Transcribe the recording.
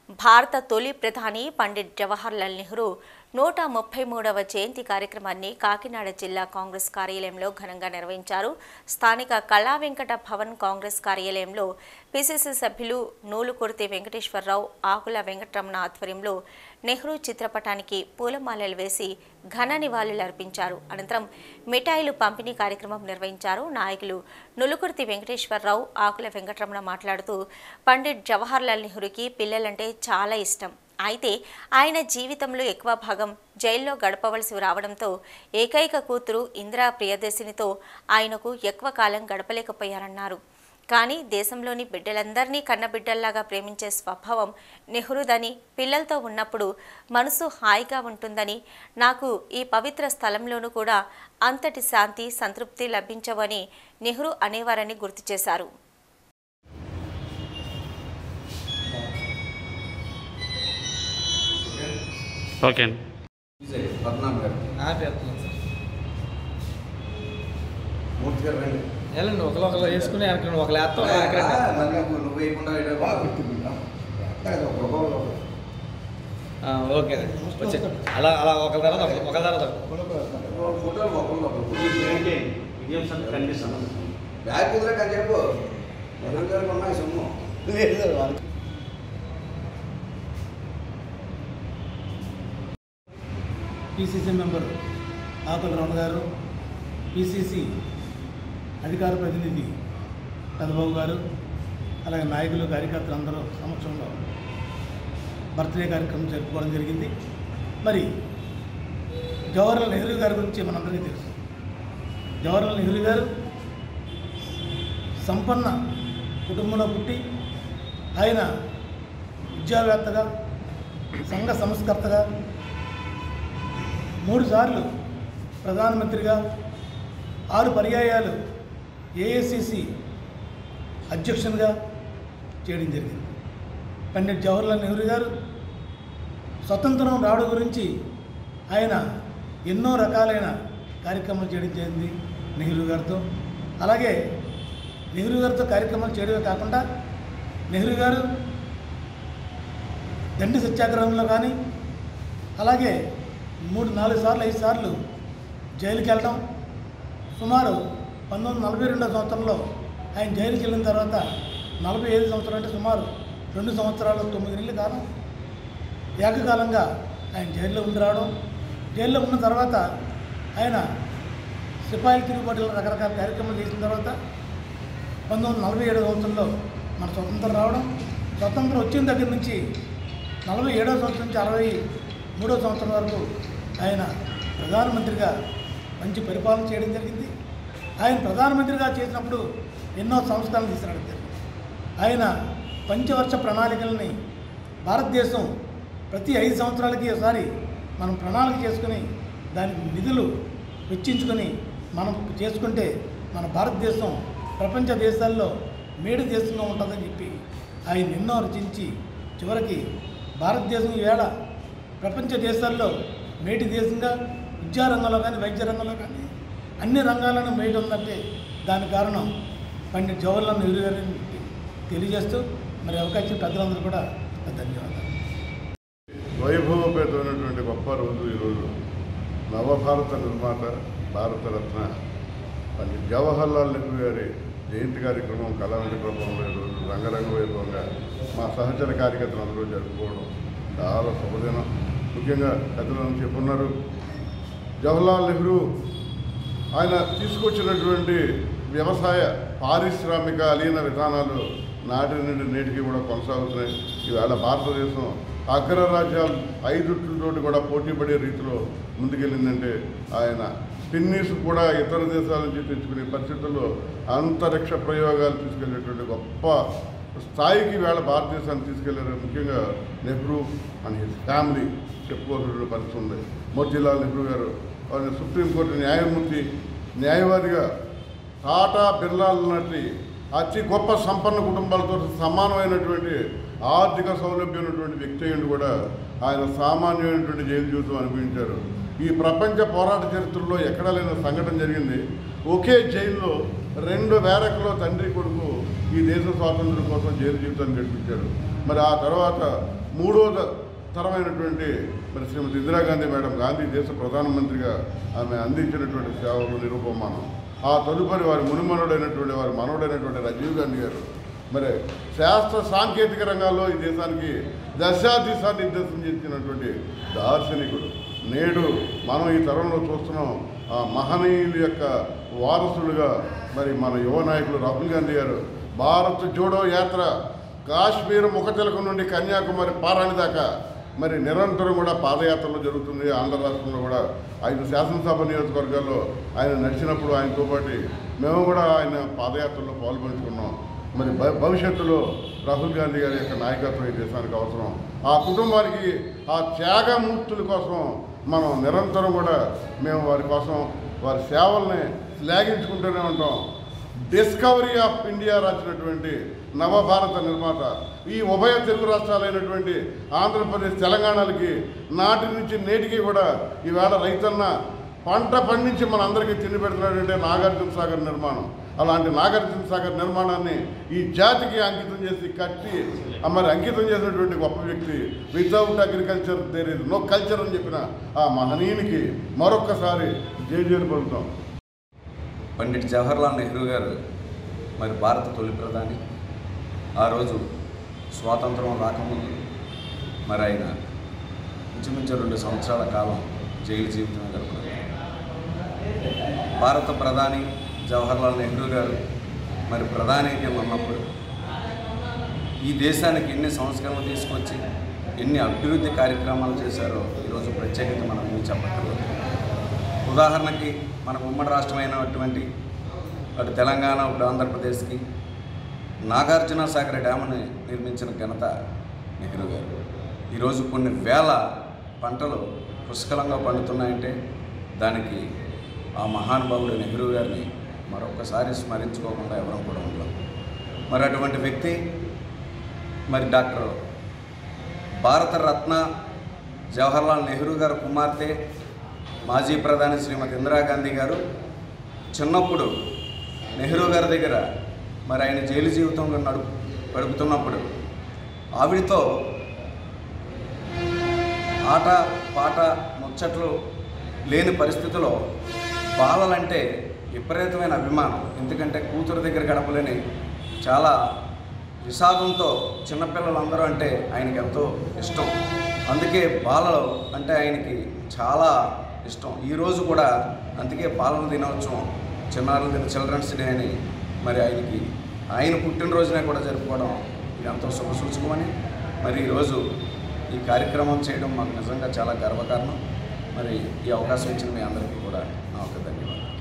భారత తొలి ప్రధాని పండిట్ జవహర్లాల్ నెహ్రూ నూట ముప్పై మూడవ జయంతి కార్యక్రమాన్ని కాకినాడ జిల్లా కాంగ్రెస్ కార్యాలయంలో ఘనంగా నిర్వహించారు స్థానిక కళా వెంకట భవన్ కాంగ్రెస్ కార్యాలయంలో పిసిసి సభ్యులు నూలుకుర్తి వెంకటేశ్వరరావు ఆకుల వెంకటరమణ ఆధ్వర్యంలో నెహ్రూ చిత్రపటానికి పూలమాలలు వేసి ఘన నివాళులు అర్పించారు అనంతరం మిఠాయిలు పంపిణీ కార్యక్రమం నిర్వహించారు నాయకులు నులుకుర్తి వెంకటేశ్వరరావు ఆకుల వెంకటరమణ మాట్లాడుతూ పండిట్ జవహర్లాల్ నెహ్రూకి పిల్లలంటే చాలా ఇష్టం అయితే ఆయన జీవితంలో ఎక్కువ భాగం జైల్లో గడపవలసి రావడంతో ఏకైక కూతురు ఇందిరా ప్రియదర్శినితో ఆయనకు ఎక్కువ కాలం గడపలేకపోయారన్నారు కానీ దేశంలోని బిడ్డలందరినీ కన్నబిడ్డల్లాగా ప్రేమించే స్వభావం నెహ్రూదని పిల్లలతో ఉన్నప్పుడు మనసు హాయిగా ఉంటుందని నాకు ఈ పవిత్ర స్థలంలోనూ కూడా అంతటి శాంతి సంతృప్తి లభించవని నెహ్రూ అనేవారని గుర్తు చేశారు ఓకే అండి విజయ్ పద్మనాభ్ గారు ఆపేస్తున్నాం సార్ మూర్తి గారు రండి వెళ్ళండి ఒకరు ఒకరు వేసుకుని వెనకండి ఒక లేత్త ఒక ఎక్కడండి ఆ, మరి నువ్వు నువ్వు వేయకుండా ఆ, ఓకే వచ్చే అలా అలా ఒకరి తర్వాత ఒకరు ఒకరి తర్వాత ఒకరు. ఫోటోలు ఒకళ్ళు ఒకళ్ళు వీడియోస్ అంటే కనిపిస్తాను బ్యాగ్ కుదిరే కానీ చెప్పు నెహ్రూ గారికి ఉన్నాయి సొమ్ము పిసిసి మెంబర్ ఆకుల రమణ గారు పిసిసి అధికార ప్రతినిధి పెదబాబు గారు అలాగే నాయకులు కార్యకర్తలు అందరూ సమక్షంలో బర్త్డే కార్యక్రమం జరుపుకోవడం జరిగింది మరి జవహర్లాల్ నెహ్రూ గారి గురించి మనందరికీ తెలుసు జవహర్లాల్ నెహ్రూ గారు సంపన్న కుటుంబంలో పుట్టి ఆయన విద్యావేత్తగా సంఘ సంస్కర్తగా మూడుసార్లు ప్రధానమంత్రిగా ఆరు పర్యాయాలు ఏఐసిసి అధ్యక్షునిగా చేయడం జరిగింది పండిట్ జవహర్లాల్ నెహ్రూ గారు స్వతంత్రం రావడం గురించి ఆయన ఎన్నో రకాలైన కార్యక్రమాలు చేయడం జరిగింది నెహ్రూ గారితో అలాగే నెహ్రూ గారితో కార్యక్రమాలు చేయడమే కాకుండా నెహ్రూ గారు దండి సత్యాగ్రహంలో కానీ అలాగే మూడు నాలుగు సార్లు ఐదు సార్లు జైలుకి వెళ్ళడం సుమారు పంతొమ్మిది వందల నలభై రెండో సంవత్సరంలో ఆయన జైలుకి వెళ్ళిన తర్వాత నలభై ఐదు సంవత్సరాలు అంటే సుమారు రెండు సంవత్సరాలు తొమ్మిది నెలల కాలం ఏకకాలంగా ఆయన జైల్లో ఉండి రావడం జైల్లో ఉన్న తర్వాత ఆయన సిపాయిల తిరుగుబాటులో రకరకాల కార్యక్రమాలు చేసిన తర్వాత పంతొమ్మిది వందల నలభై ఏడో సంవత్సరంలో మన స్వతంత్రం రావడం స్వతంత్రం వచ్చిన దగ్గర నుంచి నలభై ఏడో సంవత్సరం నుంచి అరవై మూడో సంవత్సరం వరకు ఆయన ప్రధానమంత్రిగా మంచి పరిపాలన చేయడం జరిగింది ఆయన ప్రధానమంత్రిగా చేసినప్పుడు ఎన్నో సంస్కరణలు తీసుకురావడం జరిగింది ఆయన పంచవర్ష ప్రణాళికల్ని భారతదేశం ప్రతి ఐదు సంవత్సరాలకి ఒకసారి మనం ప్రణాళిక చేసుకుని దానికి నిధులు వెచ్చించుకొని మనం చేసుకుంటే మన భారతదేశం ప్రపంచ దేశాల్లో మేడు దేశంగా ఉంటుందని చెప్పి ఆయన ఎన్నో రచించి చివరికి భారతదేశం ఈవేళ ప్రపంచ దేశాల్లో మేటి దేశంగా విద్యారంగంలో కానీ వైద్య రంగంలో కానీ అన్ని రంగాలను మేటి ఉందంటే దానికి కారణం పండిట్ జవహర్లాల్ నెహ్రూ గారిని తెలియజేస్తూ మరి అవకాశం పెద్దలందరూ కూడా ధన్యవాదాలు వైభవపేతమైనటువంటి గొప్ప రోజు ఈరోజు నవభారత నిర్మాత భారతరత్న పండిట్ జవహర్లాల్ నెహ్రూ గారి జయంతి కార్యక్రమం కళావంటి ప్రభావంలో ఈరోజు రంగరంగ వైభవంగా మా సహచర కార్యకర్తలు అందరూ జరుపుకోవడం చాలా శుభదినం ముఖ్యంగా పెద్దలను చెప్పున్నారు జవహర్లాల్ నెహ్రూ ఆయన తీసుకొచ్చినటువంటి వ్యవసాయ పారిశ్రామిక అలీన విధానాలు నాటి నుండి నేటికి కూడా కొనసాగుతున్నాయి ఈవేళ భారతదేశం అగ్రరాజ్యాలు ఐదుట్లతోటి కూడా పోటీపడే రీతిలో ముందుకెళ్ళిందంటే ఆయన పిన్నీస్ కూడా ఇతర దేశాల నుంచి తెచ్చుకునే పరిస్థితుల్లో అంతరిక్ష ప్రయోగాలు తీసుకెళ్లేటువంటి గొప్ప స్థాయికి వేళ భారతదేశాన్ని తీసుకెళ్లారు ముఖ్యంగా నెహ్రూ అండ్ హిస్ ఫ్యామిలీ చెప్పుకోవాల్సిన పరిస్థితి ఉంది మోతీలాల్ నెహ్రూ గారు ఆయన సుప్రీంకోర్టు న్యాయమూర్తి న్యాయవాదిగా టాటా బిర్లాల్ లాంటి అతి గొప్ప సంపన్న కుటుంబాలతో సమానమైనటువంటి ఆర్థిక సౌలభ్యం ఉన్నటువంటి వ్యక్తి అయ్యుండి కూడా ఆయన సామాన్యమైనటువంటి జైలు జీవితం అనిపించారు ఈ ప్రపంచ పోరాట చరిత్రలో ఎక్కడా లేని సంఘటన జరిగింది ఒకే జైల్లో రెండు వేరకులో తండ్రి కొడుకు ఈ దేశ స్వాతంత్రం కోసం జైలు జీవితాన్ని గడిపించారు మరి ఆ తర్వాత మూడో ద- తరమైనటువంటి మరి శ్రీమతి ఇందిరాగాంధీ మేడం గాంధీ దేశ ప్రధానమంత్రిగా ఆమె అందించినటువంటి సేవలు నిరూపమానం ఆ తదుపరి వారి మునిమనుడైనటువంటి వారి మనవడైనటువంటి రాజీవ్ గాంధీ గారు మరి శాస్త్ర సాంకేతిక రంగాల్లో ఈ దేశానికి దశాదిశ నిర్దేశం చేసినటువంటి దార్శనికుడు నేడు మనం ఈ తరంలో చూస్తున్నాం ఆ మహనీయుల యొక్క వారసులుగా మరి మన యువ నాయకులు రాహుల్ గాంధీ గారు భారత్ జోడో యాత్ర కాశ్మీర్ ముఖతిలకం నుండి కన్యాకుమారి పారాణి దాకా మరి నిరంతరం కూడా పాదయాత్రలు జరుగుతుంది ఆంధ్ర రాష్ట్రంలో కూడా ఐదు శాసనసభ నియోజకవర్గాల్లో ఆయన నడిచినప్పుడు ఆయనతో పాటు మేము కూడా ఆయన పాదయాత్రలో పాల్పంచుకున్నాం మరి భ- భవిష్యత్తులో రాహుల్ గాంధీ గారి యొక్క నాయకత్వం ఈ దేశానికి అవసరం ఆ కుటుంబానికి ఆ త్యాగమూర్తుల కోసం మనం నిరంతరం కూడా మేము వారి కోసం వారి సేవల్ని శ్లాఘించుకుంటూనే ఉంటాం డిస్కవరీ ఆఫ్ ఇండియా రాసినటువంటి నవభారత నిర్మాత ఈ ఉభయ తెలుగు రాష్ట్రాలైనటువంటి ఆంధ్రప్రదేశ్ తెలంగాణలకి నాటి నుంచి నేటికి కూడా ఈవేళ రైతన్న పంట పండించి మన అందరికీ తిండి పెడుతున్నాడంటే నాగార్జున సాగర్ నిర్మాణం అలాంటి నాగార్జున సాగర్ నిర్మాణాన్ని ఈ జాతికి అంకితం చేసి కట్టి ఆ మరి అంకితం చేసినటువంటి గొప్ప వ్యక్తి without agriculture there is no culture అని చెప్పిన ఆ మహనీయునికి మరొక్కసారి జేజేలు పలుకుతాం పండిట్ జవహర్లాల్ నెహ్రూ గారు మరి భారత తొలి ప్రధాని ఆ రోజు స్వాతంత్రం రాకముందు మరి ఆయన ఇంచుమించు రెండు సంవత్సరాల కాలం జైలు జీవితం గడిపారు భారత ప్రధాని జవహర్లాల్ నెహ్రూ గారు మరి ప్రధాని కింద ఉన్నప్పుడు ఈ దేశానికి ఎన్ని సంస్కరణలు తీసుకొచ్చి ఎన్ని అభివృద్ధి కార్యక్రమాలు చేశారో ఈరోజు ప్రత్యేకత మనం ఏమి చెప్పక్కర్లేదు ఉదాహరణకి మన ఉమ్మడి రాష్ట్రమైనటువంటి అటు తెలంగాణ ఇటు ఆంధ్రప్రదేశ్కి నాగార్జున సాగర్ డ్యామ్ని నిర్మించిన ఘనత నెహ్రూ గారు ఈరోజు కొన్ని వేల పంటలు పుష్కలంగా పండుతున్నాయంటే దానికి ఆ మహానుభావుడు నెహ్రూ గారిని మరొకసారి స్మరించుకోకుండా ఎవరం కూడా ఉండలేం మరి అటువంటి వ్యక్తి మరి డాక్టర్ భారతరత్న జవహర్లాల్ నెహ్రూ గారు కుమార్తె మాజీ ప్రధాని శ్రీమతి ఇందిరాగాంధీ గారు చిన్నప్పుడు నెహ్రూ గారి దగ్గర మరి ఆయన జైలు జీవితంలో నడుపు గడుపుతున్నప్పుడు ఆవిడతో ఆట పాట ముచ్చట్లు లేని పరిస్థితిలో బాలలంటే విపరీతమైన అభిమానం ఎందుకంటే కూతురు దగ్గర గడపలేని చాలా విషాదంతో చిన్నపిల్లలందరూ అంటే ఆయనకి ఎంతో ఇష్టం అందుకే బాలలు అంటే ఆయనకి చాలా ఇష్టం ఈరోజు కూడా అందుకే బాలల దినోత్సవం చిన్నారుల దిన చిల్డ్రన్స్ డే అని మరి ఆయనకి ఆయన పుట్టినరోజునే కూడా జరుపుకోవడం ఇది ఎంతో శుభసూచకమని మరి ఈరోజు ఈ కార్యక్రమం చేయడం మాకు నిజంగా చాలా గర్వకారణం మరి ఈ అవకాశం ఇచ్చిన మీ అందరికీ కూడా నా ఒక ధన్యవాదాలు